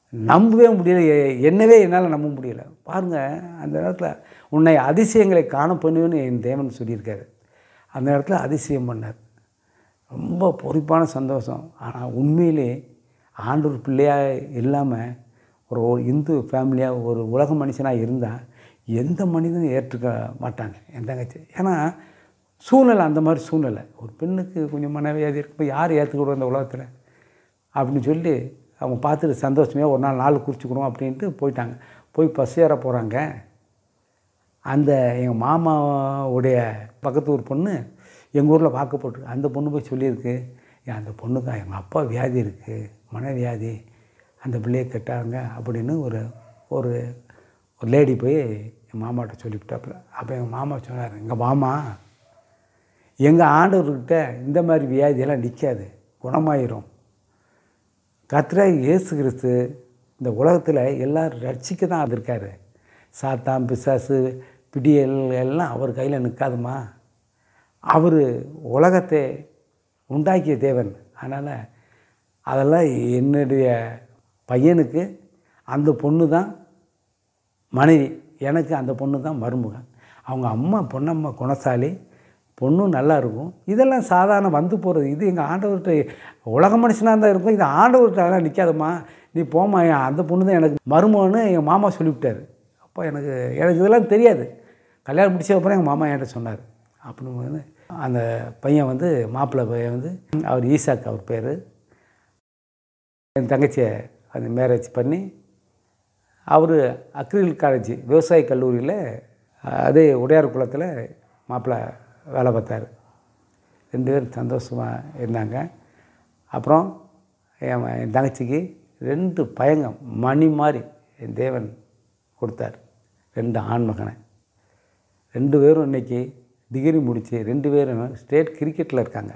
நம்பவே முடியல எ- என்னவே என்னால் நம்ப முடியல பாருங்கள் அந்த நேரத்தில் உன்னை அதிசயங்களை காண பண்ணுவேன்னு என் தேவன் சொல்லியிருக்காரு அந்த நேரத்தில் அதிசயம் பண்ணார் ரொம்ப பொறிப்பான சந்தோஷம் ஆனால் உண்மையிலே ஆண்டவர் பிள்ளையாக இல்லாமல் ஒரு ஒரு இந்து ஃபேமிலியாக ஒரு உலக மனுஷனாக இருந்தால் எந்த மனிதனும் ஏற்றுக்க மாட்டாங்க என் தங்கச்சி ஏன்னா சூழ்நிலை அந்த மாதிரி சூழ்நிலை ஒரு பெண்ணுக்கு கொஞ்சம் மனவியாதி இருக்குப்போ யார் ஏற்றுக்கிடுவோம் இந்த உலகத்தில் அப்படின்னு சொல்லி அவங்க பார்த்துட்டு சந்தோஷமே ஒரு நாள் நாள் குறிச்சிக்கணும் அப்படின்ட்டு போயிட்டாங்க போய் பஸ் ஏற போகிறாங்க அந்த எங்கள் மாமாவுடைய பக்கத்து ஊர் பொண்ணு எங்கள் ஊரில் வாக்கப்பட்டு அந்த பொண்ணு போய் சொல்லியிருக்கு "ஏன் அந்த பொண்ணுக்கு எங்கள் அப்பா வியாதி இருக்குது மனவியாதி அந்த பிள்ளையை கெட்டாங்க அப்படின்னு ஒரு ஒரு ஒரு லேடி போய் என் மாமாட்ட சொல்லிவிட்டாப்புல அப்போ எங்கள் மாமா சொன்னார் எங்கள் மாமா எங்கள் ஆண்டவர்கிட்ட இந்த மாதிரி வியாதியெல்லாம் நிற்காது குணமாயிரும் கர்த்தராகி இயேசு கிறிஸ்து இந்த உலகத்தில் எல்லாரும் ரட்சிக்க தான் வந்திருக்காரு சாத்தான் பிசாசு பிடியல் எல்லாம் அவர் கையில் நிற்காதுமா அவர் உலகத்தை உண்டாக்கிய தேவன் அதனால் அதெல்லாம் என்னுடைய பையனுக்கு அந்த பொண்ணு தான் மனைவி எனக்கு அந்த பொண்ணு தான் மருமகன் அவங்க அம்மா பொண்ணம்மா குணசாலி பொண்ணும் நல்லா இருக்கும் இதெல்லாம் சாதாரண வந்து போகிறது இது எங்கள் ஆண்டவர்கிட்ட உலக மனுஷனாக தான் இருக்கும் இது ஆண்டவர்கிட்ட அதெல்லாம் நிற்காதம்மா நீ போம்மா என் அந்த பொண்ணு தான் எனக்கு மருமகன்னு எங்கள் மாமா சொல்லிவிட்டாரு அப்போ எனக்கு எனக்கு இதெல்லாம் தெரியாது கல்யாணம் முடிச்ச அப்புறம் எங்கள் மாமா என்கிட்ட சொன்னார் அப்படின்னு வந்து அந்த பையன் வந்து மாப்பிள்ளை பையன் வந்து அவர் ஈசாக் அவர் பேர் என் தங்கச்சியை அந்த மேரேஜ் பண்ணி அவர் அக்ரில் காலேஜ் விவசாய கல்லூரியில் அதே உடையார் குளத்தில் மாப்பிள்ளை வேலை பார்த்தாரு ரெண்டு பேரும் சந்தோஷமாக இருந்தாங்க அப்புறம் என் என் தங்கச்சிக்கு ரெண்டு பையங்க மணி மாதிரி என் தேவன் கொடுத்தார் ரெண்டு ஆண்மகனை ரெண்டு பேரும் இன்னைக்கு டிகிரி முடித்து ரெண்டு பேரும் ஸ்டேட் கிரிக்கெட்டில் இருக்காங்க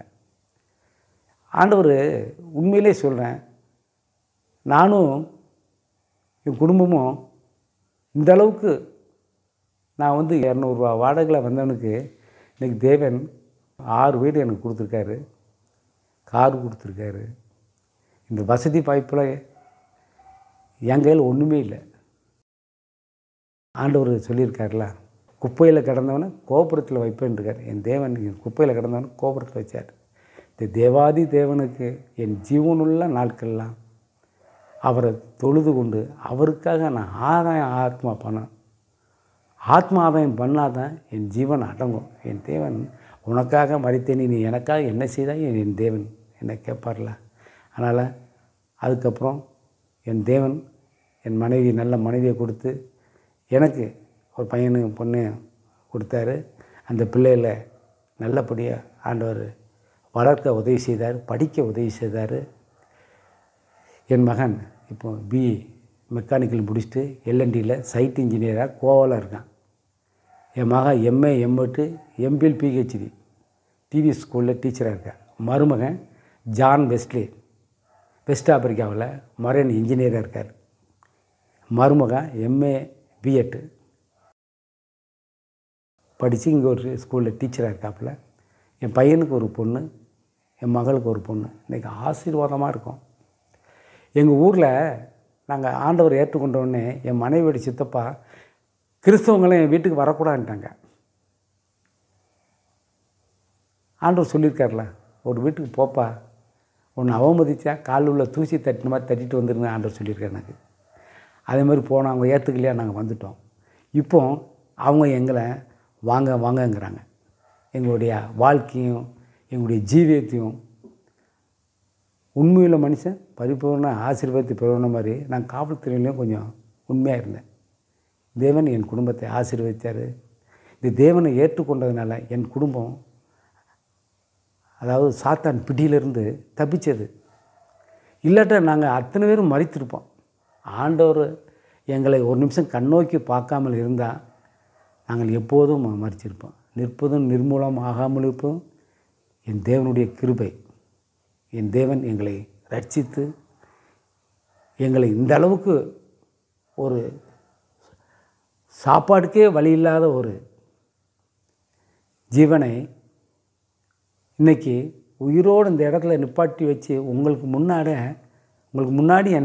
ஆண்டவர் உண்மையிலே சொல்கிறேன் நானும் என் குடும்பமும் இந்த அளவுக்கு நான் வந்து இரநூறுவா வாடகையில் வந்தவனுக்கு இன்றைக்கி தேவன் ஆறு வீடு எனக்கு கொடுத்துருக்காரு கார் கொடுத்துருக்காரு இந்த வசதி வாய்ப்பில் என் கையில் ஒன்றுமே இல்லை ஆண்டவர் சொல்லியிருக்காருல குப்பையில் கிடந்தவனை கோபுரத்தில் வைப்பேன் இருக்கார் என் தேவன் என் குப்பையில் கிடந்தவனை கோபுரத்தில் வச்சார் இந்த தேவாதி தேவனுக்கு என் ஜீவனுள்ள நாட்கள்லாம் அவரை தொழுது கொண்டு அவருக்காக நான் ஆதாயம் ஆத்மா பண்ணேன் ஆத்மா ஆதாயம் பண்ணாதான் என் ஜீவன் அடங்கும் என் தேவன் உனக்காக மறித்தேனி நீ எனக்காக என்ன செய்தாய் என் தேவன் என்னை கேட்பார்ல அதனால் அதுக்கப்புறம் என் தேவன் என் மனைவி நல்ல மனைவியை கொடுத்து எனக்கு ஒரு பையனு பொண்ணு கொடுத்தாரு அந்த பிள்ளைகளை நல்லபடியாக ஆண்டவர் வளர்க்க உதவி செய்தார் படிக்க உதவி செய்தார் என் மகன் இப்போ பிஇ மெக்கானிக்கல் முடிச்சுட்டு எல்என்டியில் சைட் இன்ஜினியராக கோவாவில் இருக்கான் என் மகன் MA MEd MPhil PhD TV ஸ்கூலில் டீச்சராக இருக்கேன் மருமகன் ஜான் வெஸ்ட்லி வெஸ்ட் ஆப்பிரிக்காவில் மரைன் இன்ஜினியராக இருக்கார் மருமகன் எம்ஏ பிஎட்டு படித்து இங்கே ஒரு ஸ்கூலில் டீச்சராக இருக்காப்புல என் பையனுக்கு ஒரு பொண்ணு என் மகளுக்கு ஒரு பொண்ணு இன்றைக்கி ஆசீர்வாதமாக இருக்கும் எங்கள் ஊரில் நாங்கள் ஆண்டவர் ஏற்றுக்கொண்ட உடனே என் மனைவியோட சித்தப்பா கிறிஸ்தவங்களும் என் வீட்டுக்கு வரக்கூடாதுன்ட்டாங்க ஆண்டவர் சொல்லியிருக்கார்ல ஒரு வீட்டுக்கு போப்பா உன்னை அவமதிச்சா காலில் உள்ள தூசி தட்டின மாதிரி தட்டிட்டு வந்துருங்க ஆண்டவர் சொல்லியிருக்காரு எனக்கு அதே மாதிரி போனோம் அவங்க ஏற்றுக்கலையா நாங்கள் வந்துட்டோம் இப்போ அவங்க எங்களை வாங்க வாங்கங்கிறாங்க எங்களுடைய வாழ்க்கையும் எங்களுடைய ஜீவியத்தையும் உண்மையுள்ள மனுஷன் பரிபூர்ண ஆசீர்வாதத்தை பெறுவன மாதிரி நான் காவல்துறையிலையும் கொஞ்சம் உண்மையாக இருந்தேன் தேவன் என் குடும்பத்தை ஆசீர்வதித்தார் இந்த தேவனை ஏற்றுக்கொண்டதுனால என் குடும்பம் அதாவது சாத்தான் பிடியிலிருந்து தப்பிச்சது இல்லாட்டா நாங்கள் அத்தனை பேரும் மறித்திருப்போம் ஆண்டவர் எங்களை ஒரு நிமிஷம் கண்ணோக்கி பார்க்காமல் இருந்தால் நாங்கள் எப்போதும் மறிச்சிருப்போம் நிற்பதும் நிர்மூலம் ஆகாமல் இருப்போம் என் தேவனுடைய கிருபை என் தேவன் எங்களை ரட்சித்து எங்களை இந்த அளவுக்கு ஒரு சாப்பாட்டுக்கே வழி இல்லாத ஒரு ஜீவனை இன்றைக்கி உயிரோடு இந்த இடத்துல நிப்பாட்டி வச்சு உங்களுக்கு முன்னாடி உங்களுக்கு முன்னாடி